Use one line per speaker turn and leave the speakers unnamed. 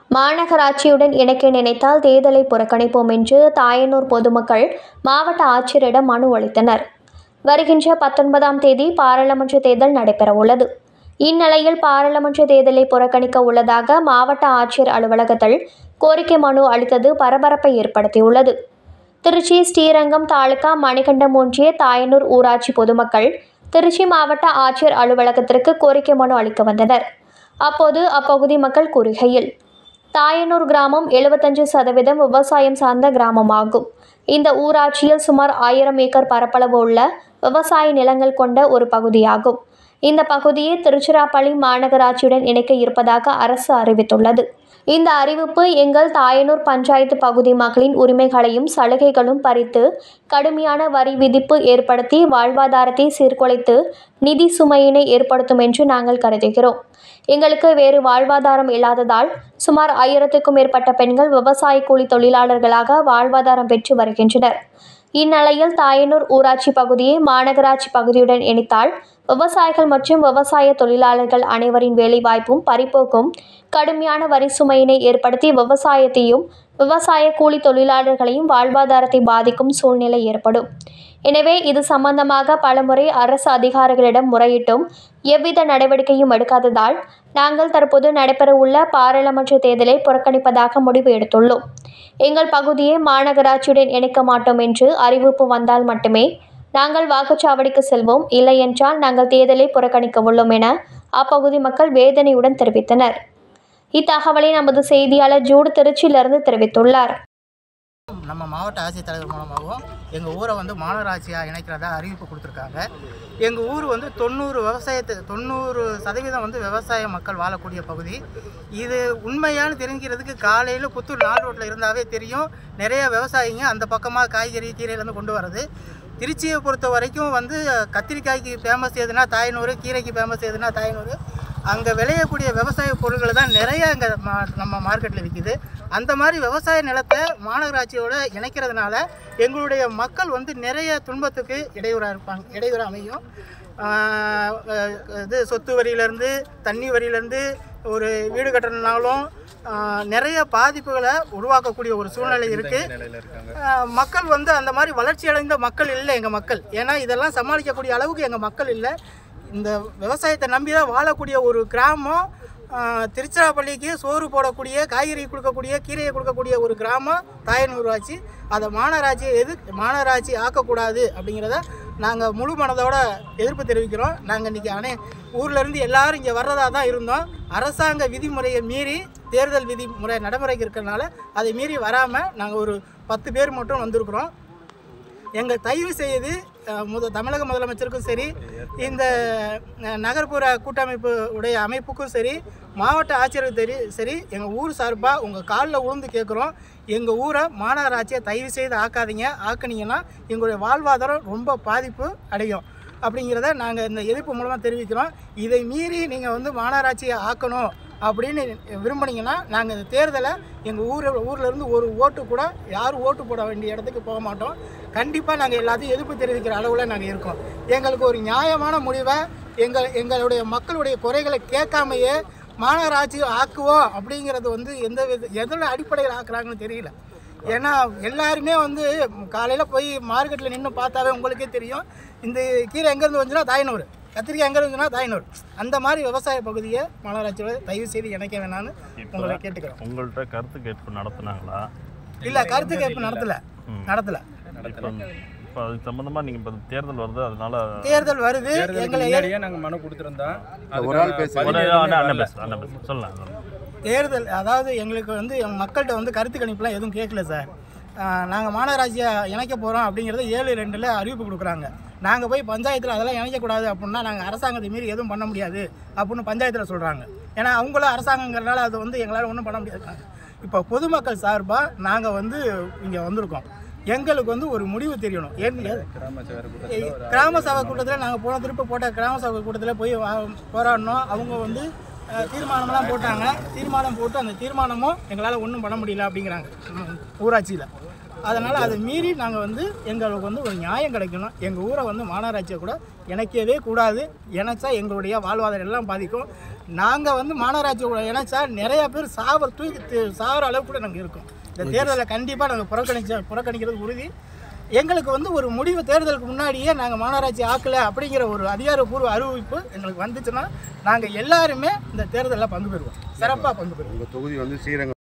மாநகராட்சியுடன் இணைக்க நினைத்தால் தேர்தலை புறக்கணிப்போம் என்று தாயனூர் பொதுமக்கள் மாவட்ட ஆட்சியரிடம் மனு அளித்தனர் வருகின்ற பத்தொன்பதாம் தேதி பாராளுமன்ற தேர்தல் நடைபெறவுள்ளது இந்நிலையில் பாராளுமன்ற தேர்தலை புறக்கணிக்க உள்ளதாக மாவட்ட ஆட்சியர் அலுவலகத்தில் கோரிக்கை மனு அளித்தது பரபரப்பை ஏற்படுத்தியுள்ளது திருச்சி ஸ்ரீரங்கம் தாலுகா மணிகண்டம் ஒன்றிய தாயனூர் ஊராட்சி பொதுமக்கள் திருச்சி மாவட்ட ஆட்சியர் அலுவலகத்திற்கு கோரிக்கை மனு அளிக்க வந்தனர் அப்போது அப்பகுதி மக்கள் கூறுகையில் தாயனூர் கிராமம் எழுபத்தஞ்சு சதவீதம் விவசாயம் சார்ந்த கிராமமாகும் இந்த ஊராட்சியில் சுமார் ஆயிரம் ஏக்கர் பரப்பளவு உள்ள விவசாய நிலங்கள் கொண்ட ஒரு பகுதியாகும் இந்த பகுதியை திருச்சிராப்பள்ளி மாநகராட்சியுடன் இணைக்க இருப்பதாக அரசு அறிவித்துள்ளது இந்த அறிவிப்பு எங்கள் தாயனூர் பஞ்சாயத்து பகுதி மக்களின் உரிமைகளையும் சலுகைகளும் பறித்து கடுமையான வரி விதிப்பு ஏற்படுத்தி வாழ்வாதாரத்தை சீர்குலைத்து நிதி சுமையினை ஏற்படுத்தும் என்று நாங்கள் கருதுகிறோம் எங்களுக்கு வேறு வாழ்வாதாரம் இல்லாததால் சுமார் ஆயிரத்துக்கும் மேற்பட்ட பெண்கள் விவசாய கூலி தொழிலாளர்களாக வாழ்வாதாரம் பெற்று வருகின்றனர் இந்நிலையில் தாயனூர் ஊராட்சி பகுதியை மாநகராட்சி பகுதியுடன் இணைத்தால் விவசாயிகள் மற்றும் விவசாய தொழிலாளர்கள் அனைவரின் வேலைவாய்ப்பும் பறிப்போக்கும் கடுமையான வரி சுமையினை ஏற்படுத்தி விவசாயத்தையும் விவசாய கூலி தொழிலாளர்களையும் வாழ்வாதாரத்தை பாதிக்கும் சூழ்நிலை ஏற்படும் எனவே இது சம்பந்தமாக பலமுறை அரசு அதிகாரிகளிடம் முறையிட்டும் எவ்வித நடவடிக்கையும் எடுக்காததால் நாங்கள் தற்போது நடைபெறவுள்ள பாராளுமன்ற தேர்தலை புறக்கணிப்பதாக முடிவு எடுத்துள்ளோம் எங்கள் பகுதியை மாநகராட்சியுடன் இணைக்க மாட்டோம் என்று அறிவிப்பு வந்தால் மட்டுமே நாங்கள் வாக்குச்சாவடிக்கு செல்வோம் இல்லையென்றால் நாங்கள் தேர்தலை புறக்கணிக்க உள்ளோம் என அப்பகுதி மக்கள் வேதனையுடன் தெரிவித்தனர் இத்தகவலை நமது செய்தியாளர் ஜூடு திருச்சியிலிருந்து தெரிவித்துள்ளார்
நம்ம மாவட்ட ஆட்சித்தலைவர் மூலமாகவும் எங்கள் ஊரை வந்து மாநகராட்சியாக இணைக்கிறதா அறிவிப்பு கொடுத்துருக்காங்க எங்கள் ஊர் வந்து தொண்ணூறு விவசாயத்தை தொண்ணூறு சதவீதம் வந்து விவசாய மக்கள் வாழக்கூடிய பகுதி இது உண்மையானு தெரிஞ்சுக்கிறதுக்கு காலையில் புத்தூர் நாள் ரோட்டில் இருந்தாவே தெரியும் நிறைய விவசாயிங்க அந்த பக்கமாக காய்கறி கீரையிலேருந்து கொண்டு வர்றது திருச்சியை பொறுத்த வரைக்கும் வந்து கத்திரிக்காய்க்கு ஃபேமஸ் எதுனா தாயனூர் கீரைக்கு ஃபேமஸ் எதுனா தாயனூர் அங்கே விளையக்கூடிய விவசாய பொருட்கள் தான் நிறைய இங்கே மா நம்ம மார்க்கெட்டில் விற்கிது அந்த மாதிரி விவசாய நிலத்தை மாநகராட்சியோட இணைக்கிறதுனால எங்களுடைய மக்கள் வந்து நிறைய துன்பத்துக்கு இடையூறாக இருப்பாங்க இடையூறு அமையும் ஆஹ் அஹ் இது சொத்து வரியிலேருந்து தண்ணி வரியிலேருந்து ஒரு வீடு கட்டணுனாலும் ஆஹ் நிறைய பாதிப்புகளை உருவாக்கக்கூடிய ஒரு சூழ்நிலை இருக்குது ஆஹ் மக்கள் வந்து அந்த மாதிரி வளர்ச்சி அடைந்த மக்கள் இல்லை எங்கள் மக்கள் ஏன்னா இதெல்லாம் சமாளிக்கக்கூடிய அளவுக்கு எங்கள் மக்கள் இல்லை இந்த விவசாயத்தை நம்பி தான் வாழக்கூடிய ஒரு கிராமம் ஆஹ் திருச்சிராப்பள்ளிக்கு சோறு போடக்கூடிய காய்கறி கொடுக்கக்கூடிய கீரையை கொடுக்கக்கூடிய ஒரு கிராமம் தாயனூராட்சி அதை மாநகராட்சியை எது மாநகராட்சி ஆக்கக்கூடாது அப்படிங்கிறத நாங்கள் முழு மனதோட எதிர்ப்பு தெரிவிக்கிறோம் நாங்கள் இன்றைக்கி அனை ஊர்லேருந்து எல்லாரும் இங்கே வர்றதா தான் இருந்தோம் அரசாங்க விதிமுறையை மீறி தேர்தல் விதிமுறை நடைமுறைக்கு இருக்கிறனால அதை மீறி வராமல் நாங்கள் ஒரு பத்து பேர் மட்டும் வந்திருக்கிறோம் எங்கள் தயவு செய்து அஹ், முத தமிழக முதலமைச்சருக்கும் சரி இந்த அஹ், நகர்ப்புற கூட்டமைப்பு உடைய அமைப்புக்கும் சரி மாவட்ட ஆட்சியருக்கு தெரி சரி எங்கள் ஊர் சார்பாக உங்கள் காலில் உழுந்து கேட்குறோம் எங்கள் ஊரை மாநகராட்சியை தயவு செய்து ஆக்காதீங்க ஆக்குனீங்கன்னா எங்களுடைய வாழ்வாதாரம் ரொம்ப பாதிப்பு அடையும் அப்படிங்கிறத நாங்கள் இந்த எதிர்ப்பு மூலமாக தெரிவிக்கிறோம் இதை மீறி நீங்கள் வந்து மாநகராட்சியை ஆக்கணும் அப்படின்னு விரும்புனீங்கன்னா நாங்கள் இந்த தேர்தலை எங்கள் ஊர் ஊர்லேருந்து ஒரு ஓட்டு கூட யாரும் ஓட்டு போட வேண்டிய இடத்துக்கு போக மாட்டோம் கண்டிப்பாக நாங்கள் எல்லாத்தையும் எதிர்ப்பு தெரிவிக்கிற அளவில் நாங்கள் இருக்கோம் எங்களுக்கு ஒரு நியாயமான முடிவை எங்கள் எங்களுடைய மக்களுடைய குறைகளை கேட்காமையே மாநகராட்சி ஆக்குவோம் அப்படிங்கிறது வந்து எந்த வித எதோட அடிப்படையில் ஆக்குறாங்கன்னு தெரியல ஏன்னா எல்லாருமே வந்து காலையில் போய் மார்க்கெட்டில் நின்று பார்த்தாவே உங்களுக்கே தெரியும் இந்த கீரை எங்கேருந்து வந்துச்சுன்னா தாயனூர் கத்திரிக்காய் எங்கே இருந்துச்சுன்னா தாயனூர் அந்த மாதிரி விவசாய பகுதியை மாநகராட்சியோட தயவு செய்து இணைக்க வேணாம்னு உங்களை கேட்டுக்கிறோம்
உங்கள்கிட்ட கருத்து கேட்பு நடத்துனாங்களா
இல்லை கருத்து கேட்பு நடத்தலை
ம்.
நடத்தலை
இப்போ இப்போ அது சம்மந்தமாக நீங்கள் இப்போ தேர்தல் வருது அதனால
தேர்தல் வருது
தேர்தலுக்கு
எங்களை
முன்னாடியே நாங்கள் மனு கொடுத்துருந்தோம்
ஒரு ஆள் பேசு.
ஒரு அண்ணன் அண்ணன் பேசு அண்ணன் பேசு சொல்லலாம் சொல்லலாம்.
தேர்தல் அதாவது எங்களுக்கு வந்து எங்க மக்கள்கிட்ட வந்து கருத்து கணிப்புலாம் எதுவும் கேட்கல சார் நாங்கள் மாநகராட்சியை இணைக்க போகிறோம் அப்படிங்கிறத ஏழு ரெண்டில் அறிவிப்பு கொடுக்குறாங்க நாங்கள் போய் பஞ்சாயத்தில் அதெல்லாம் இணைக்கக்கூடாது அப்படின்னா நாங்கள் அரசாங்கத்தை மீறி எதுவும் பண்ண முடியாது அப்படின்னு பஞ்சாயத்தில் சொல்கிறாங்க ஏன்னா அவங்களும் அரசாங்கங்கிறனால அது வந்து எங்களால் ஒன்றும் பண்ண முடியாது இப்போ பொதுமக்கள் சார்பாக நாங்கள் வந்து இங்கே வந்திருக்கோம் எங்களுக்கு வந்து ஒரு முடிவு தெரியணும் ஏன்
கிராம சேவை
ஏய், கிராம சபை கூட்டத்தில் நாங்கள் போன திருப்பி போட்ட கிராம சபை கூட்டத்தில் போய் வா- போராடினோம் அவங்க வந்து அஹ், தீர்மானம்லாம் போட்டாங்க தீர்மானம் போட்டு அந்த தீர்மானமும் எங்களால் ஒன்றும் பண்ண முடியல அப்படிங்கிறாங்க ம், ஊராட்சியில் அதனால் அதை மீறி நாங்கள் வந்து எங்களுக்கு வந்து ஒரு நியாயம் கிடைக்கணும் எங்கள் ஊரை வந்து மாநகராட்சியை கூட இணைக்கவே கூடாது இணைச்சா எங்களுடைய வாழ்வாதாரம் எல்லாம் பாதிக்கும் நாங்கள் வந்து மாநகராட்சி கூட இணைச்சா நிறைய பேர் சாவர தூக்கி தி- சாவர அளவு கூட நாங்கள் இருக்கோம் இந்த தேர்தலை கண்டிப்பாக நாங்கள் புறக்கணிச்ச புறக்கணிக்கிறது உறுதி எங்களுக்கு வந்து ஒரு முடிவு தேர்தலுக்கு முன்னாடியே நாங்கள் மாநகராட்சி ஆக்கலை அப்படிங்கிற ஒரு அதிகாரப்பூர்வ அறிவிப்பு எங்களுக்கு வந்துச்சுன்னா நாங்கள் எல்லாருமே இந்த தேர்தலில் பங்கு பெறுவோம் சிறப்பாக பங்கு பெறுவோம்
உங்கள் தொகுதி வந்து ஸ்ரீரங்கம்